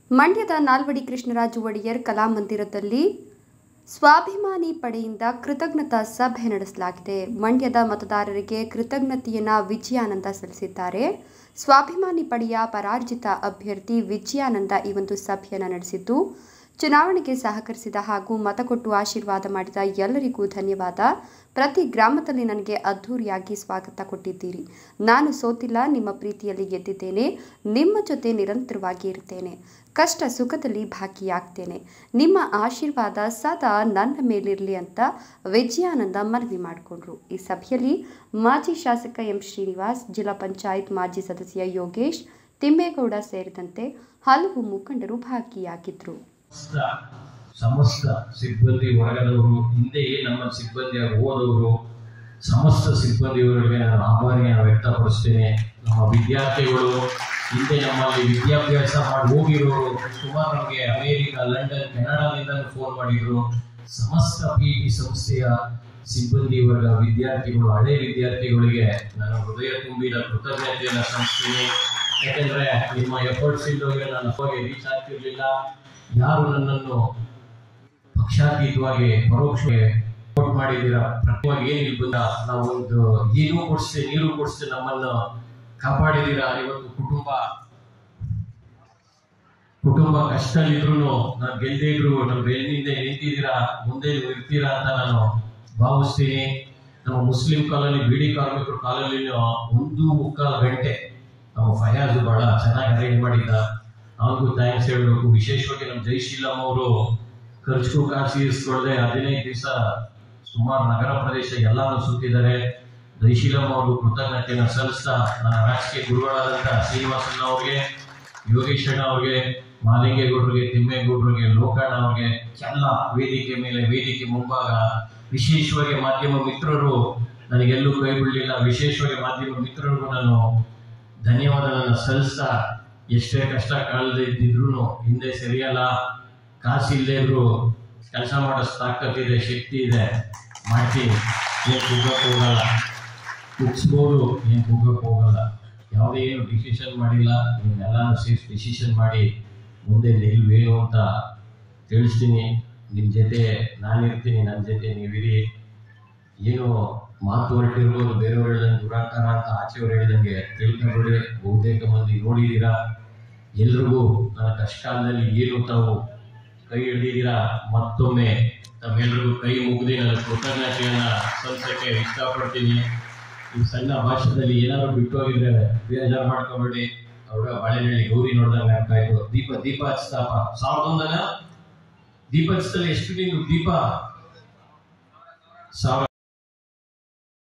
ಮಂಡ್ಯದ ನಾಲ್ವಡಿ ಕೃಷ್ಣರಾಜು ಒಡೆಯರ್ ಕಲಾಮಂದಿರದಲ್ಲಿ ಸ್ವಾಭಿಮಾನಿ ಪಡೆಯಿಂದ ಕೃತಜ್ಞತಾ ಸಭೆ ನಡೆಸಲಾಗಿದೆ ಮಂಡ್ಯದ ಮತದಾರರಿಗೆ ಕೃತಜ್ಞತೆಯನ್ನ ವಿಜಯಾನಂದ ಸಲ್ಲಿಸಿದ್ದಾರೆ ಸ್ವಾಭಿಮಾನಿ ಪಡೆಯ ಪರಾಜಿತ ಅಭ್ಯರ್ಥಿ ವಿಜಯಾನಂದ ಈ ಒಂದು ಸಭೆಯನ್ನು ನಡೆಸಿದ್ದು ಚುನಾವಣೆಗೆ ಸಹಕರಿಸಿದ ಹಾಗೂ ಮತ ಕೊಟ್ಟು ಆಶೀರ್ವಾದ ಮಾಡಿದ ಎಲ್ಲರಿಗೂ ಧನ್ಯವಾದ ಪ್ರತಿ ಗ್ರಾಮದಲ್ಲಿ ನನಗೆ ಅದ್ಧೂರಿಯಾಗಿ ಸ್ವಾಗತ ಕೊಟ್ಟಿದ್ದೀರಿ ನಾನು ಸೋತಿಲ್ಲ ನಿಮ್ಮ ಪ್ರೀತಿಯಲ್ಲಿ ಗೆದ್ದಿದ್ದೇನೆ ನಿಮ್ಮ ಜೊತೆ ನಿರಂತರವಾಗಿ ಇರ್ತೇನೆ ಕಷ್ಟ ಸುಖದಲ್ಲಿ ಭಾಗಿಯಾಗ್ತೇನೆ ನಿಮ್ಮ ಆಶೀರ್ವಾದ ಸದಾ ನನ್ನ ಮೇಲಿರಲಿ ಅಂತ ವಿಜಯಾನಂದ ಮನವಿ ಮಾಡಿಕೊಂಡ್ರು ಈ ಸಭೆಯಲ್ಲಿ ಮಾಜಿ ಶಾಸಕ ಎಂ ಶ್ರೀನಿವಾಸ್ ಜಿಲ್ಲಾ ಪಂಚಾಯತ್ ಮಾಜಿ ಸದಸ್ಯ ಯೋಗೇಶ್ ತಿಮ್ಮೇಗೌಡ ಸೇರಿದಂತೆ ಹಲವು ಮುಖಂಡರು ಭಾಗಿಯಾಗಿದ್ದರು ಸಮಸ್ತ ಸಮಸ್ತ ಸಿಬ್ಬಂದಿ ವರ್ಗದವರು ಹಿಂದೆ ನಮ್ಮ ಸಿಬ್ಬಂದಿಯಾಗಿ ಹೋದವರು ಸಮಸ್ತ ಸಿಬ್ಬಂದಿಯವರಿಗೆ ನಾನು ಆಭಾರಿಯನ್ನು ವ್ಯಕ್ತಪಡಿಸ್ತೇನೆ ನಮ್ಮ ವಿದ್ಯಾರ್ಥಿಗಳು ಹಿಂದೆ ನಮ್ಮಲ್ಲಿ ವಿದ್ಯಾಭ್ಯಾಸ ಮಾಡಿ ಹೋಗಿರೋರು ಸುಮಾರು ನಮಗೆ ಅಮೇರಿಕ ಲಂಡನ್ ಕೆನಡಾದಿಂದ ಫೋನ್ ಮಾಡಿದ್ರು ಸಮಸ್ತ ಪಿ ಟಿ ಸಂಸ್ಥೆಯ ಸಿಬ್ಬಂದಿ ವರ್ಗ ವಿದ್ಯಾರ್ಥಿಗಳು ಹಳೆ ವಿದ್ಯಾರ್ಥಿಗಳಿಗೆ ನಾನು ಹೃದಯ ತುಂಬಿದ ಕೃತಜ್ಞತೆಯನ್ನು ಸಲ್ಲಿಸ್ತೀನಿ ಯಾಕಂದ್ರೆ ನಿಮ್ಮ ಎಫರ್ಟ್ಸ್ ಇಲ್ಲದೆ ನಾನು ಹೋಗಿ ರೀಚ್ ಆಗ್ತಿರ್ಲಿಲ್ಲ ಯಾರು ನನ್ನನ್ನು ಪಕ್ಷಾತೀತವಾಗಿ ಪರೋಕ್ಷವಾಗಿ ಸಪೋರ್ಟ್ ಮಾಡಿದ್ದೀರಾ ಪ್ರತಿವಾಗಿ ಏನು ಇಲ್ಲಿ ಬಂದ ನಾವು ಒಂದು ಏನೂ ಕೊಡಿಸ್ತೇ ನೀರು ಕೊಡಿಸ್ತೇ ನಮ್ಮನ್ನು ಕಾಪಾಡಿದ್ದೀರಾ ಇವತ್ತು ಕುಟುಂಬ ಕುಟುಂಬ ಕಷ್ಟದಲ್ಲಿದ್ರು ನಾನು ಗೆಲ್ದೇ ಇದ್ರು ನಮ್ಮ ಬೆನ್ನಿಂದ ನಿಂತಿದ್ದೀರಾ ಮುಂದೆ ನೀವು ಇರ್ತೀರಾ ಅಂತ ನಾನು ಭಾವಿಸ್ತೀನಿ ನಮ್ಮ ಮುಸ್ಲಿಂ ಕಾಲೋನಿ ಬಿಡಿ ಕಾರ್ಮಿಕರು ಕಾಲೋನಿ ಒಂದು ಮುಕ್ಕಾಲು ಗಂಟೆ ನಮ್ಮ ಫಯಾಜ್ ಬಹಳ ಚೆನ್ನಾಗಿ ಅರೇಂಜ್ ಮಾಡಿದ್ದ ಅವನಿಗೂ ಥ್ಯಾಂಕ್ಸ್ ಹೇಳಬೇಕು ವಿಶೇಷವಾಗಿ ನಮ್ಮ ಜೈಶೀಲಂ ಅವರು ಖರ್ಚು ಕಾಸು ಇರಿಸ್ಕೊಳ್ಳದೆ ಹದಿನೈದು ದಿವಸ ಸುಮಾರು ನಗರ ಪ್ರದೇಶ ಎಲ್ಲಾನು ಸುತ್ತಿದ್ದಾರೆ ಜೈಶೀಲಂ ಅವರು ಕೃತಜ್ಞತೆಯನ್ನು ಸಲ್ಲಿಸ್ತಾ ನನ್ನ ರಾಜಕೀಯ ಗುರುಗಳಾದಂಥ ಶ್ರೀನಿವಾಸಣ್ಣ ಅವ್ರಿಗೆ ಯೋಗೇಶ್ ಅಣ್ಣ ಅವ್ರಿಗೆ ಮಾಲಿಂಗೇಗೌಡರಿಗೆ ತಿಮ್ಮೇಗೌಡರಿಗೆ ಲೋಕಣ್ಣ ಅವ್ರಿಗೆ ಎಲ್ಲ ವೇದಿಕೆ ಮೇಲೆ ವೇದಿಕೆ ಮುಂಭಾಗ ವಿಶೇಷವಾಗಿ ಮಾಧ್ಯಮ ಮಿತ್ರರು ನನಗೆಲ್ಲೂ ಕೈ ಬಿಡಲಿಲ್ಲ ವಿಶೇಷವಾಗಿ ಮಾಧ್ಯಮ ಮಿತ್ರರಿಗೂ ನಾನು ಧನ್ಯವಾದಗಳನ್ನು ಸಲ್ಲಿಸ್ತಾ ಎಷ್ಟೇ ಕಷ್ಟ ಕಾಲದ ಇದ್ದಿದ್ರು ಹಿಂದೆ ಸರಿಯಲ್ಲ ಕಾಸು ಇಲ್ಲದೆ ಇದ್ರು ಕೆಲಸ ಮಾಡೋ ತಾಕತ್ತಿದೆ ಶಕ್ತಿ ಇದೆ ಮಾಡ್ತೀನಿ ಏನು ಕುಗ್ಗಕ್ಕೆ ಹೋಗಲ್ಲ ಕುಗ್ಸ್ಬೋದು ಏನು ಕುಗ್ಗಕ್ಕೆ ಹೋಗಲ್ಲ ಯಾವುದೇ ಏನು ಡಿಸಿಷನ್ ಮಾಡಿಲ್ಲ ನೀವೆಲ್ಲಾನು ಸೇರಿಸಿ ಡಿಸಿಷನ್ ಮಾಡಿ ಮುಂದೆ ನಿಲ್ವೇನು ಅಂತ ತಿಳಿಸ್ತೀನಿ ನಿಮ್ಮ ಜೊತೆ ನಾನಿರ್ತೀನಿ ನನ್ನ ಜೊತೆ ನೀವಿರಿ ಏನು ಮಾತು ಹೊರಟಿರ್ಬೋದು ಬೇರೆಯವ್ರು ಹೇಳ್ದಂಗೆ ದುರಾಕಾರ ಅಂತ ಆಚೆಯವ್ರು ಹೇಳ್ದಂಗೆ ತಿಳ್ಕೊಂಡ್ಬಿಡಿ ಬಹುತೇಕ ಮಂದಿ ನೋಡಿದ್ದೀರಾ ಎಲ್ರಿಗೂ ನನ್ನ ಕಷ್ಟ ಕಾಲದಲ್ಲಿ ಏನು ತಾವು ಕೈ ಹಿಡಿದಿದ್ದೀರಾ ಮತ್ತೊಮ್ಮೆ ತಮ್ಮೆಲ್ರಿಗೂ ಕೈ ಮುಗಿದು ನನ್ನ ಕೃತಜ್ಞತೆಯನ್ನ ಸಲ್ಲಿಸಕ್ಕೆ ಇಷ್ಟಪಡ್ತೀನಿ ಈ ಸಣ್ಣ ಭಾಷಣದಲ್ಲಿ ಏನಾದ್ರು ಬಿಟ್ಟು ಹೋಗಿದ್ರೆ ಬೇಜಾರು ಮಾಡ್ಕೊಬೇಡಿ ಅವ್ರ ಬಾಳೆನಳ್ಳಿ ಗೌರಿ ನೋಡ್ದಂಗೆ ಆಗ್ತಾ ಇದ್ರು ದೀಪ ದೀಪ ಹಚ್ತಾಪ ಸಾವಿರದ ಒಂದನ ದೀಪ ಹಚ್ಚದಲ್ಲಿ ಎಷ್ಟು ನೀನು ದೀಪ ಸಾವಿರ